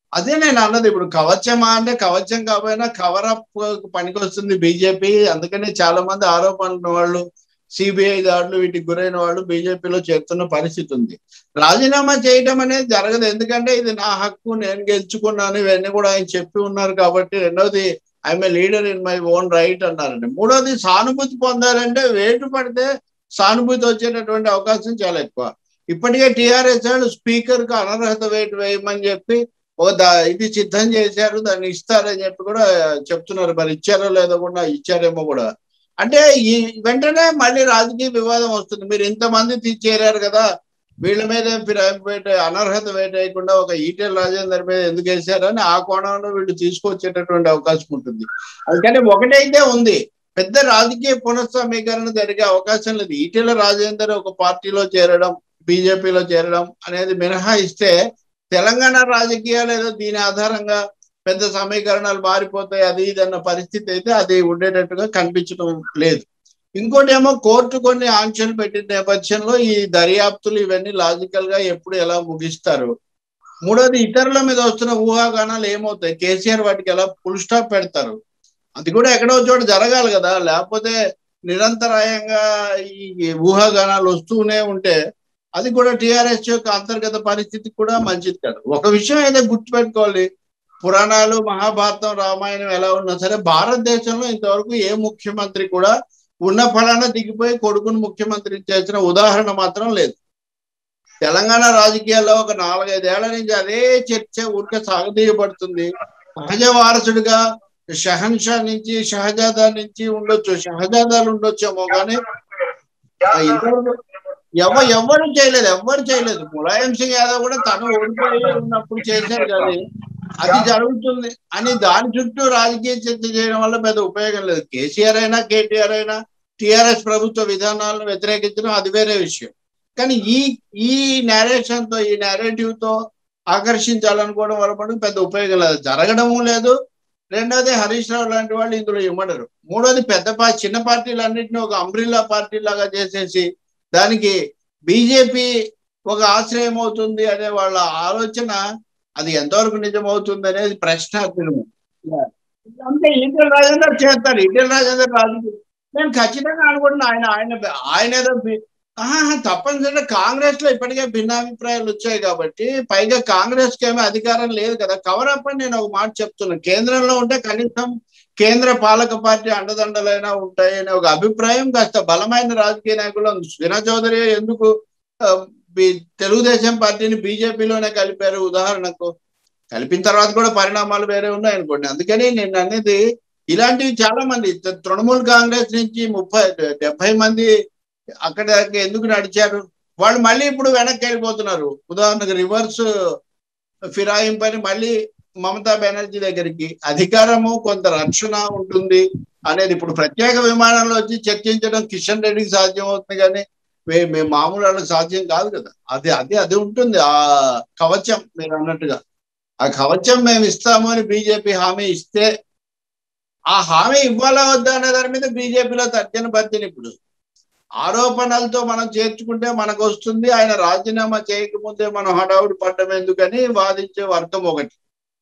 అదే నేను అన్నది ఇప్పుడు కవచమా అంటే కవచం కాకపోయినా కవర్ అప్ పనికి వస్తుంది బీజేపీ అందుకనే చాలా మంది ఆరోపణలు వాళ్ళు సిబిఐ దాడులు వీటికి గురైన వాళ్ళు బీజేపీలో చేరుతున్న పరిస్థితి ఉంది రాజీనామా చేయడం అనేది జరగదు ఎందుకంటే ఇది నా హక్కు నేను గెలుచుకున్నాను ఇవన్నీ కూడా ఆయన చెప్పి ఉన్నారు కాబట్టి రెండోది I'm a leader in my own right అన్నారండి మూడోది సానుభూతి పొందాలంటే వేటు పడితే సానుభూతి వచ్చేటటువంటి అవకాశం చాలా ఎక్కువ ఇప్పటికే టిఆర్ఎస్ వాళ్ళు స్పీకర్ కు అనర్హత వేటు వేయమని చెప్పి ఒక దా- ఇది సిద్ధం చేశారు దాన్ని ఇస్తారని చెప్పి కూడా చెప్తున్నారు మరి ఇచ్చారో లేదో కూడా ఇచ్చారేమో కూడా అంటే ఈ వెంటనే మళ్ళీ రాజకీయ వివాదం వస్తుంది మీరు ఇంతమంది తీ- చేరారు కదా వీళ్ళ మీద ఫిరాయింపు వేట అనర్హత వేట వేయకుండా ఒక ఈటెల రాజేందర్ మీద ఎందుకు వేశారని ఆ కోణంలో వీళ్ళు తీసుకొచ్చేటటువంటి అవకాశం ఉంటుంది అందుకని ఒకటైతే ఉంది పెద్ద రాజకీయ పునఃసమీకరణ జరిగే అవకాశం లేదు ఈటెల రాజేందర్ ఒక పార్టీలో చేరడం బీజేపీలో చేరడం అనేది మినహాయిస్తే తెలంగాణ రాజకీయాలు ఏదో దీని ఆధారంగా పెద్ద సమీకరణాలు మారిపోతాయి అది ఇది అన్న పరిస్థితి అయితే అది ఉండేటట్టుగా కనిపించడం లేదు ఇంకోటి ఏమో కోర్టు కొన్ని ఆంక్షలు పెట్టిన నేపథ్యంలో ఈ దర్యాప్తులు ఇవన్నీ లాజికల్ గా ఎప్పుడు ఎలా ముగిస్తారు మూడోది ఇతరుల మీద వస్తున్న ఊహాగానాలు ఏమవుతాయి కేసీఆర్ వాటికి ఎలా ఫుల్ స్టాప్ పెడతారు అది కూడా ఎక్కడో చోట జరగాలి కదా లేకపోతే నిరంతరాయంగా ఈ ఊహాగానాలు వస్తూనే ఉంటే అది కూడా టిఆర్ఎస్ యొక్క అంతర్గత పరిస్థితి కూడా మంచిది కాదు ఒక విషయం అయితే గుర్తుపెట్టుకోవాలి పురాణాలు మహాభారతం రామాయణం ఎలా ఉన్నా సరే భారతదేశంలో ఇంతవరకు ఏ ముఖ్యమంత్రి కూడా ఉన్న ఫలానా దిగిపోయి కొడుకును ముఖ్యమంత్రి చేసిన ఉదాహరణ మాత్రం లేదు తెలంగాణ రాజకీయాల్లో ఒక నాలుగైదేళ్ల నుంచి అదే చర్చ ఊరికే సాగదీయబడుతుంది సహజ వారసుడిగా షహన్షా నుంచి షహజాదా నుంచి ఉండొచ్చు షహజాదాలు ఉండొచ్చేమో కానీ ఆ ఇద్దరు ఎవ ఎవ్వరు చేయలేదు ఎవ్వరు చేయలేదు ములాయం సింగ్ యాదవ్ కూడా తను ఓడిపోయి ఉన్నప్పుడు చేశారు కానీ అది జరుగుతుంది అని దాని చుట్టూ రాజకీయ చర్చ చేయడం వల్ల పెద్ద ఉపయోగం లేదు కేసీఆర్ అయినా కేటీఆర్ అయినా టిఆర్ఎస్ ప్రభుత్వ విధానాలను వ్యతిరేకించడం అది వేరే విషయం కానీ ఈ ఈ నేరేషన్ తో ఈ నేరేటివ్ తో ఆకర్షించాలనుకోవడం వల్ల మటుకు పెద్ద ఉపయోగం లేదు జరగడము లేదు రెండోది హరీష్ రావు లాంటి వాళ్ళు ఇందులో ఇమ్మడరు మూడోది పెద్ద పా చిన్న పార్టీలన్నింటినీ ఒక అంబ్రిల్లా పార్టీ లాగా చేసేసి దానికి బీజేపీ ఒక ఆశ్రయం అవుతుంది అనే వాళ్ళ ఆలోచన అది ఎంతవరకు నిజమవుతుంది అనేది ప్రశ్నార్థకము అంటే ఈటెల రాజేందర్ చేస్తారు ఈటెల రాజేందర్ రాజకీయ నేను ఖచ్చితంగా అనుకుంటున్నా ఆయన ఆయన ఆయన ఏదో బి- ఆహా, తప్పనిసరిగా కాంగ్రెస్ లో ఇప్పటికే భిన్నాభిప్రాయాలు వచ్చాయి కాబట్టి పైగా కాంగ్రెస్ కి ఏమీ అధికారం లేదు కదా కవర్ అప్ అని నేను ఒక మాట చెప్తున్నాను కేంద్రంలో ఉంటే కనీసం కేంద్ర పాలక పార్టీ అండదండలైనా ఉంటాయి అనే ఒక అభిప్రాయం కాస్త బలమైన రాజకీయ నాయకులు ఉంది. సుజనా చౌదరి ఎందుకు ఆ, బి- తెలుగుదేశం పార్టీని బీజేపీలోనే కలిపారు ఉదాహరణకు కలిపిన తర్వాత కూడా పరిణామాలు వేరే ఉన్నాయి అనుకోండి అందుకని నేను అనేది ఇలాంటివి చాలా మంది త- తృణమూల్ కాంగ్రెస్ నుంచి ముప్పై డెబ్బై మంది అక్కడ దాకా ఎందుకు నడిచారు వాళ్ళు మళ్ళీ ఇప్పుడు వెనక్కి వెళ్ళిపోతున్నారు ఉదాహరణకు రివర్స్ ఫిరాయింపని మళ్ళీ మమతా బెనర్జీ దగ్గరికి అధికారము కొంత రక్షణ ఉంటుంది అనేది ఇప్పుడు ప్రత్యేక విమానంలో వచ్చి చర్చించడం కిషన్ రెడ్డికి సాధ్యం అవుతుంది కానీ మే- మేము మామూలు వాళ్ళకి సాధ్యం కాదు కదా అది అది అది ఉంటుంది ఆ కవచం మీరు అన్నట్టుగా ఆ కవచం మేము ఇస్తాము అని బీజేపీ హామీ ఇస్తే ఆ హామీ ఇవ్వాలా వద్దా అనే దాని మీద బీజేపీలో తర్జన భర్జన ఇప్పుడు ఆరోపణలతో మనం చేర్చుకుంటే మనకు వస్తుంది ఆయన రాజీనామా చేయకముందే మనం హడావుడి పడ్డం ఎందుకని వాదించే వర్గం ఒకటి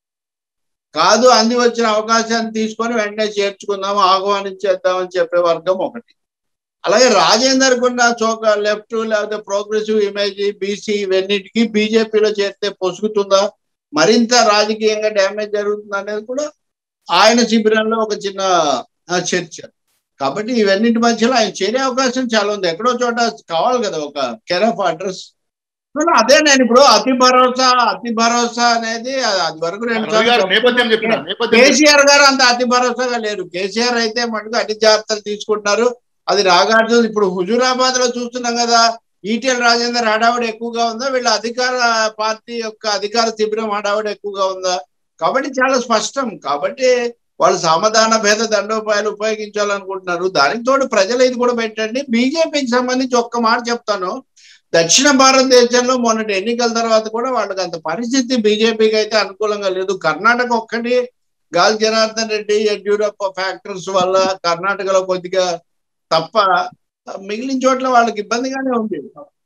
కాదు అంది వచ్చిన అవకాశాన్ని తీసుకొని వెంటనే చేర్చుకుందాం ఆహ్వానించేద్దామని చెప్పే వర్గం ఒకటి అలాగే రాజేందర్ కున్న చోక లెఫ్ట్ లేకపోతే ప్రోగ్రెసివ్ ఇమేజ్ బీసీ ఇవన్నిటికీ బీజేపీలో చేరితే పొసుగుతుందా మరింత రాజకీయంగా డ్యామేజ్ జరుగుతుంది అనేది కూడా ఆయన శిబిరంలో ఒక చిన్న ఆ, చర్చ కాబట్టి ఇవన్నిటి మధ్యలో ఆయన చేరే అవకాశం చాలా ఉంది ఎక్కడో చోట కావాలి కదా ఒక కేర్ ఆఫ్ అడ్రస్ అదే నేను ఇప్పుడు అతి భరోసా అతి భరోసా అనేది అది అది వరకు రెండు రవి గారు సార్లు నేపథ్యం చెప్పిన నేపథ్యం చెప్పిన. కేసీఆర్ గారు అంత అతి భరోసాగా లేరు కేసీఆర్ అయితే మటుకు అన్ని జాగ్రత్తలు తీసుకుంటున్నారు అది నాగార్జున ఇప్పుడు హుజూరాబాద్ లో చూస్తున్నాం కదా ఈటెల రాజేందర్ హడావుడి ఎక్కువగా ఉందా వీళ్ళ అధికార పార్టీ యొక్క అధికార శిబిరం హడావుడి ఎక్కువగా ఉందా కాబట్టి చాలా స్పష్టం కాబట్టి వాళ్ళు సమాధాన భేద దండోపాయాలు ఉపయోగించాలనుకుంటున్నారు దానికి తోడు ప్రజలు ఇది కూడా పెట్టండి బీజేపీకి సంబంధించి ఒక్క మాట చెప్తాను దక్షిణ భారతదేశంలో మొన్నటి ఎన్నికల తర్వాత కూడా వాళ్ళకి అంత పరిస్థితి బీజేపీకి అయితే అనుకూలంగా లేదు కర్ణాటక ఒక్కటి గాలి జనార్దన్ రెడ్డి యడ్యూరప్ప ఫ్యాక్టర్స్ వల్ల కర్ణాటకలో కొద్దిగా తప్ప మిగిలిన చోట్ల వాళ్ళకి ఇబ్బందిగానే ఉంది